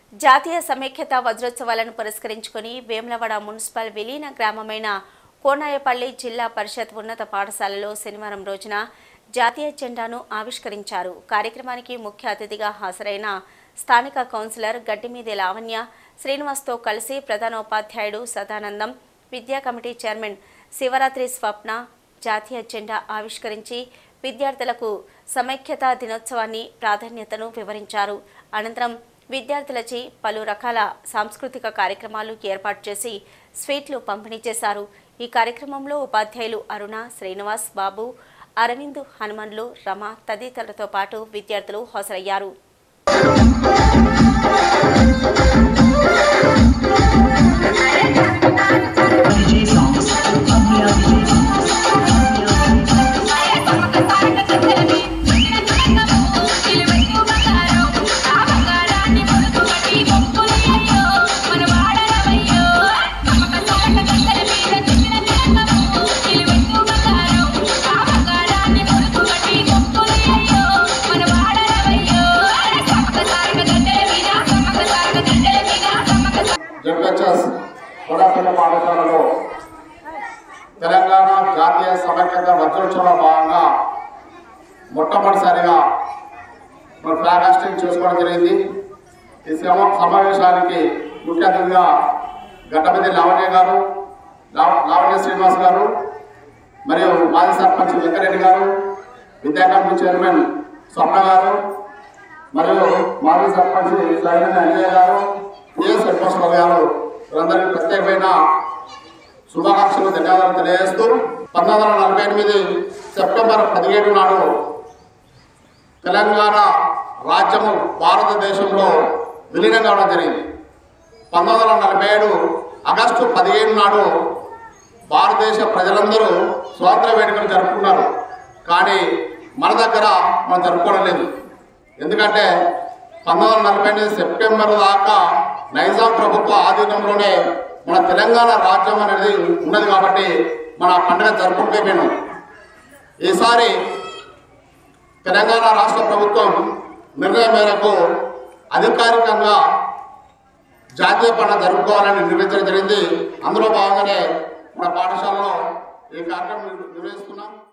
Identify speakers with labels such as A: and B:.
A: జాతీయ సమైక్యత వజ్రోత్సవాలను పురస్కరించుకొని వేములవాడ మున్సిపల్ విలీన గ్రామమైన కోనాయపల్లి జిల్లా పరిషత్ ఉన్నత పాఠశాలలో శనివారం రోజున జాతీయ జెండాను ఆవిష్కరించారు కార్యక్రమానికి ముఖ్య అతిథిగా హాజరైన స్థానిక కౌన్సిలర్ గడ్డిమీది లావణ్య శ్రీనివాస్తో కలిసి ప్రధానోపాధ్యాయుడు సదానందం విద్యా కమిటీ చైర్మన్ శివరాత్రి స్వప్న జాతీయ జెండా ఆవిష్కరించి విద్యార్థులకు సమైక్యతా దినోత్సవాన్ని ప్రాధాన్యతను వివరించారు అనంతరం విద్యార్థులచే పలు రకాల సాంస్కృతిక కార్యక్రమాలు ఏర్పాటు చేసి స్వీట్లు పంపిణీ చేశారు ఈ కార్యక్రమంలో ఉపాధ్యాయులు అరుణ శ్రీనివాస్ బాబు అరవింద్ హనుమన్లు రమ తదితరులతో పాటు విద్యార్థులు హాజరయ్యారు
B: DJ songs. Amriya DJ songs.
C: జడ్హెచ్ఎస్ కొడపల్లి పాఠశాలలో తెలంగాణ జాతీయ సమైక్యత వజ్రోత్సవంలో భాగంగా మొట్టమొదటిసారిగా మరి ఫ్లాగ్ హాస్టింగ్ చేసుకోవడం జరిగింది ఈ సమ- సమావేశానికి ముఖ్య అతిథిగా గడ్డపతి లావణ్య గారు లావ- లావణ్య శ్రీనివాస్ గారు మరియు మాజీ సర్పంచ్ వెంకరెడ్డి గారు విద్యా కమిటీ చైర్మన్ స్వప్న గారు మరియు మాజీ సర్పంచ్ సైలన్ అంజయ్య గారు పిఎస్ వెంకటేశ్వర గారు వీరందరికీ ప్రత్యేకమైన శుభాకాంక్షలు ధన్యవాదాలు తెలియజేస్తూ పంతొమ్మిది వందల నలభై ఎనిమిది సెప్టెంబర్ పదిహేడు నాడు తెలంగాణ రాజ్యము భారతదేశంలో విలీనం కావడం జరిగింది పంతొమ్మిది వందల నలభై ఏడు ఆగస్టు పదిహేడు నాడు భారతదేశ ప్రజలందరూ స్వాతంత్ర వేడుకలు జరుపుకున్నారు కానీ మన దగ్గర మనం జరుపుకోవడం లేదు ఎందుకంటే పంతొమ్మిది వందల నలభై ఎనిమిది సెప్టెంబర్ దాకా నైజాం ప్రభుత్వ ఆధీనంలోనే మన తెలంగాణ రాజ్యం అనేది ఉన్నది కాబట్టి మన పండుగ జరుపుకోకపోయినాం ఈసారి తెలంగాణ రాష్ట్ర ప్రభుత్వం నిర్ణయం మేరకు అధికారికంగా జాతీయ పండుగ జరుపుకోవాలని నిర్ణయించడం జరిగింది అందులో భాగంగానే మన పాఠశాలలో ఈ కార్యక్రమం నిర్వహిస్తున్నాం